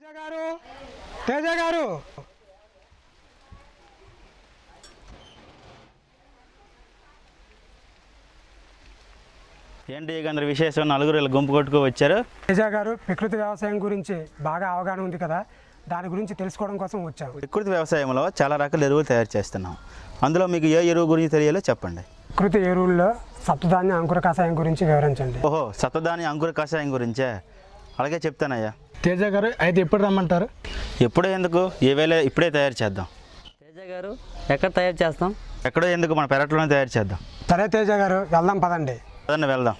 తేజ గారు తేజ గారు ఏంటి అందరు విశేషం నలుగురు ఇలా గుంపు కొట్టుకు వచ్చారు తేజ గారు ప్రకృతి వ్యవసాయం గురించి బాగా అవగాహన ఉంది కదా దాని గురించి తెలుసుకోవడం కోసం వచ్చాము ప్రకృతి వ్యవసాయంలో చాలా రకాల ఎరువులు తయారు చేస్తున్నాం అందులో మీకు ఏ ఎరువు గురించి తెలియాలో చెప్పండి ప్రకృతి ఎరువుల్లో సప్తధాన్య అంకుర కషాయం గురించి వివరించండి ఓహో సతదాని అంకుర కషాయం గురించే అలాగే చెప్తానయ్యా తేజ గారు అయితే ఎప్పుడు రమ్మంటారు ఎప్పుడో ఎందుకు ఏ వేళ ఇప్పుడే తయారు చేద్దాం తేజ గారు ఎక్కడ తయారు చేస్తాం ఎక్కడో ఎందుకు మన పెరట్లోనే తయారు చేద్దాం సరే తేజ గారు వెళ్దాం పదండి పదండి వెళ్దాం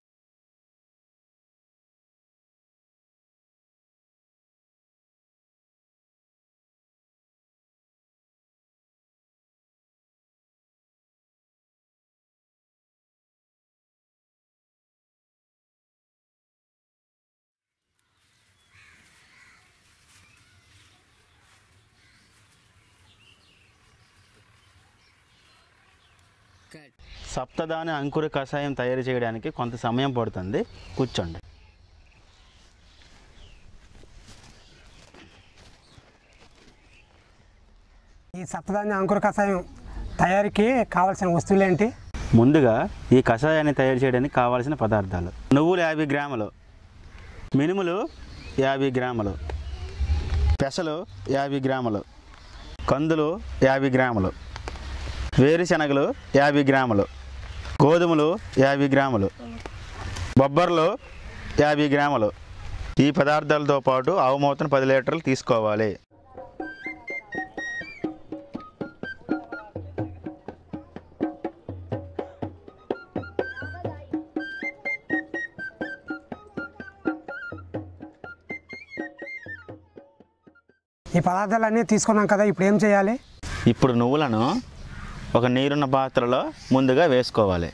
సప్తదాని అంకుర కషాయం తయారు చేయడానికి కొంత సమయం పడుతుంది కూర్చోండి ఈ సప్తధాన్య అంకుర కషాయం తయారీకి కావాల్సిన వస్తువులు ఏంటి ముందుగా ఈ కషాయాన్ని తయారు చేయడానికి కావాల్సిన పదార్థాలు నువ్వులు యాభై గ్రాములు మినుములు యాభై గ్రాములు పెసలు యాభై గ్రాములు కందులు యాభై గ్రాములు వేరుశనగలు యాభై గ్రాములు గోధుమలు యాభై గ్రాములు బొబ్బర్లు యాభై గ్రాములు ఈ పదార్థాలతో పాటు ఆవుమూతను పది లీటర్లు తీసుకోవాలి ఈ పదార్థాలన్నీ తీసుకున్నాం కదా ఇప్పుడు ఏం చేయాలి ఇప్పుడు నువ్వులను ఒక నీరున్న పాత్రలో ముందుగా వేసుకోవాలి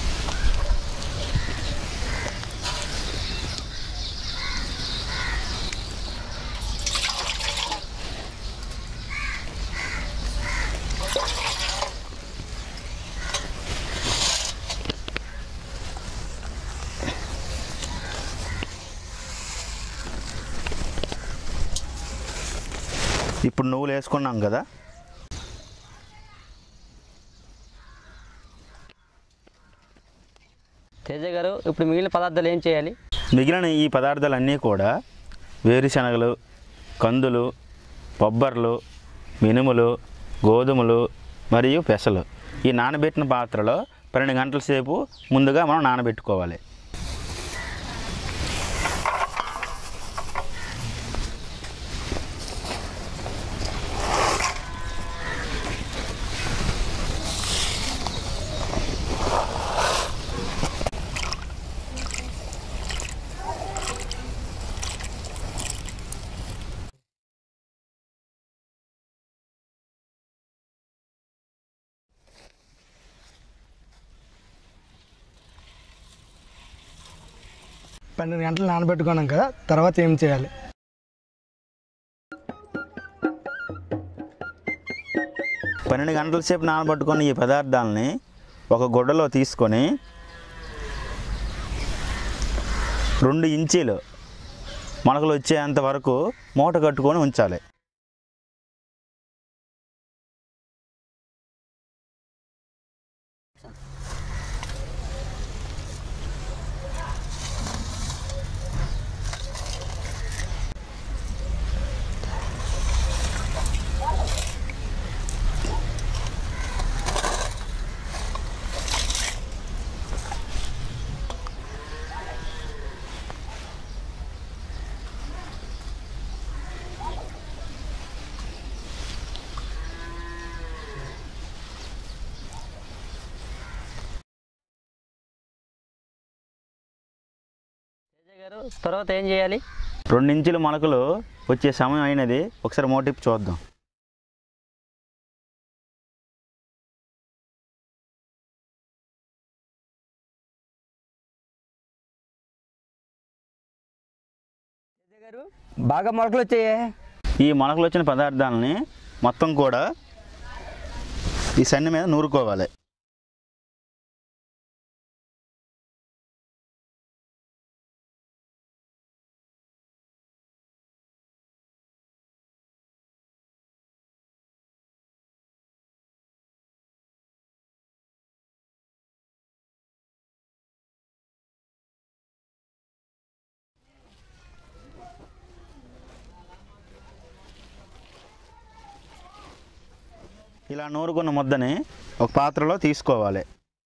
ఇప్పుడు నువ్వులు వేసుకున్నాం కదా తేజ గారు ఇప్పుడు మిగిలిన పదార్థాలు ఏం చేయాలి మిగిలిన ఈ పదార్థాలన్నీ కూడా వేరుశనగలు కందులు బొబ్బర్లు మినుములు గోధుమలు మరియు పెసలు ఈ నానబెట్టిన పాత్రలో పన్నెండు గంటల సేపు ముందుగా మనం నానబెట్టుకోవాలి పన్నెండు గంటలు నానబెట్టుకున్నాం కదా తర్వాత ఏం చేయాలి పన్నెండు గంటల సేపు నానబెట్టుకున్న ఈ పదార్థాలని ఒక గుడ్డలో తీసుకొని రెండు ఇంచీలు మొలకలు వచ్చేంత వరకు మూట కట్టుకొని ఉంచాలి తేజ గారు తర్వాత ఏం చేయాలి రెండు ఇంచుల మొలకలు వచ్చే సమయం అయినది ఒకసారి మోటిప్ చూద్దాం తేజ గారు బాగా మొలకలు వచ్చాయే ఈ మొలకలు వచ్చిన పదార్థాలని మొత్తం కూడా ఈ సన్ని మీద నూరుకోవాలి ఇలా నూరుకున్న ముద్దని ఒక పాత్రలో తీసుకోవాలి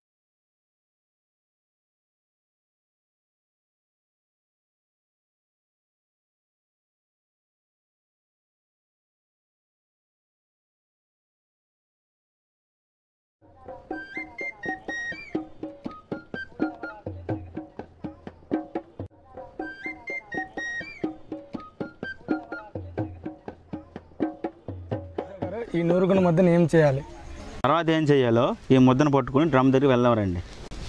ఈ నూరుకున్న మధ్యన ఏం చేయాలి తర్వాత ఏం చేయాలో ఈ ముద్దను పట్టుకుని డ్రమ్ దగ్గరికి వెళ్దాం రండి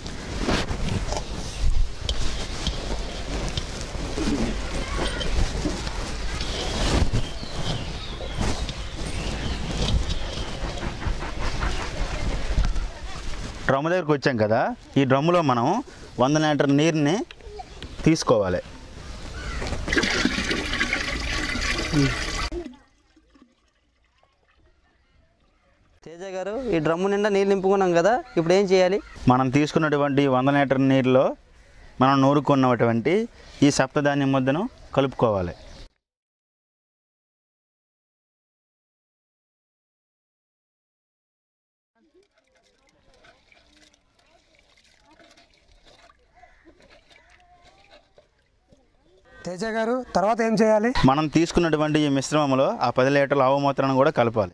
డ్రమ్ దగ్గరికి వచ్చాం కదా ఈ డ్రమ్ములో మనం వంద లీటర్ నీరుని తీసుకోవాలి తేజ గారు ఈ డ్రమ్ము నిండా నీళ్ళు నింపుకున్నాం కదా ఇప్పుడు ఏం చేయాలి మనం తీసుకున్నటువంటి వంద లీటర్ నీరులో మనం నూరుకున్నటువంటి ఈ సప్తధాన్యం ముద్దను కలుపుకోవాలి తేజ గారు తర్వాత ఏం చేయాలి మనం తీసుకున్నటువంటి ఈ మిశ్రమంలో ఆ పది లీటర్ల ఆవు మూత్రాన్ని కూడా కలపాలి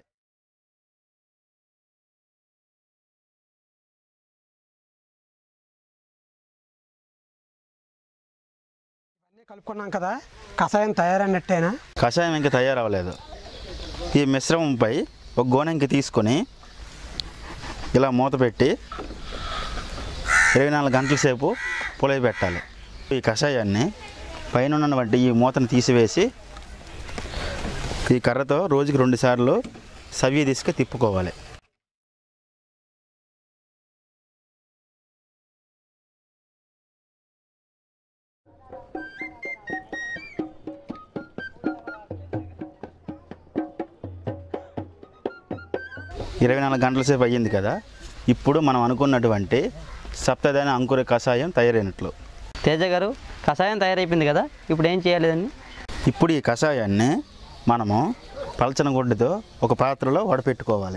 అన్నీ కలుపుకున్నాం కదా కషాయం తయారైనట్టేనా కషాయం ఇంకా తయారవ్వలేదు ఈ మిశ్రమంపై ఒక గోనెంకి తీసుకొని ఇలా మూత పెట్టి ఇరవై నాలుగు గంటల సేపు పులయ పెట్టాలి ఈ కషాయాన్ని పైన ఉన్నటువంటి ఈ మూతను తీసివేసి ఈ కర్రతో రోజుకి రెండు సార్లు సవ్య దిశగా తిప్పుకోవాలి ఇరవై నాలుగు గంటల సేపు అయ్యింది కదా ఇప్పుడు మనం అనుకున్నటువంటి సప్తదాన అంకుర కషాయం తయారైనట్లు తేజ గారు కషాయం తయారైపోయింది కదా ఇప్పుడు ఏం చేయాలి దాన్ని ఇప్పుడు ఈ కషాయాన్ని మనము పలచన గుడ్డతో ఒక పాత్రలో వడపెట్టుకోవాలి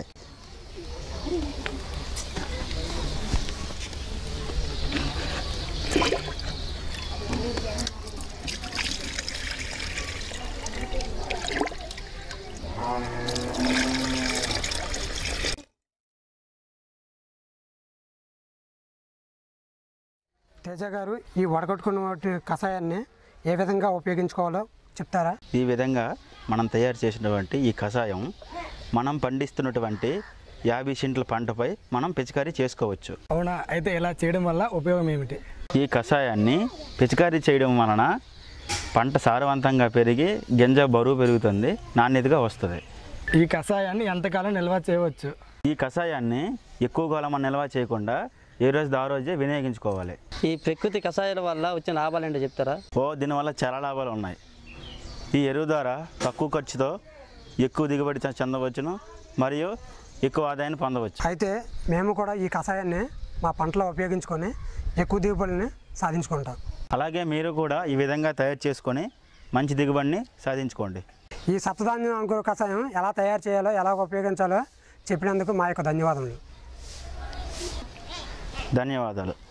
తేజ గారు ఈ వడగొట్టుకున్న వాటి కషాయాన్ని ఏ విధంగా ఉపయోగించుకోవాలో చెప్తారా ఈ విధంగా మనం తయారు చేసినటువంటి ఈ కషాయం మనం పండిస్తున్నటువంటి యాభై సెంట్ల పంటపై మనం పిచికారీ చేసుకోవచ్చు అవునా అయితే ఇలా చేయడం వల్ల ఉపయోగం ఏమిటి ఈ కషాయాన్ని పిచికారీ చేయడం వలన పంట సారవంతంగా పెరిగి గింజ బరువు పెరుగుతుంది నాణ్యతగా వస్తుంది ఈ కషాయాన్ని ఎంతకాలం నిల్వ చేయవచ్చు ఈ కషాయాన్ని ఎక్కువ కాలం మనం నిల్వ చేయకుండా ఏ రోజు ఆ రోజే వినియోగించుకోవాలి ఈ ప్రకృతి కషాయాల వల్ల వచ్చిన లాభాలు ఏంటో చెప్తారా ఓ దీనివల్ల చాలా లాభాలు ఉన్నాయి ఈ ఎరువు ద్వారా తక్కువ ఖర్చుతో ఎక్కువ దిగుబడి చె- చెందవచ్చును మరియు ఎక్కువ ఆదాయాన్ని పొందవచ్చు అయితే మేము కూడా ఈ కషాయాన్ని మా పంటలో ఉపయోగించుకొని ఎక్కువ దిగుబడిని సాధించుకుంటాం అలాగే మీరు కూడా ఈ విధంగా తయారు చేసుకొని మంచి దిగుబడిని సాధించుకోండి ఈ సప్తధాన్యం అంకుర కషాయం ఎలా తయారు చేయాలో ఎలా ఉపయోగించాలో చెప్పినందుకు మా యొక్క ధన్యవాదములు ధన్యవాదాలు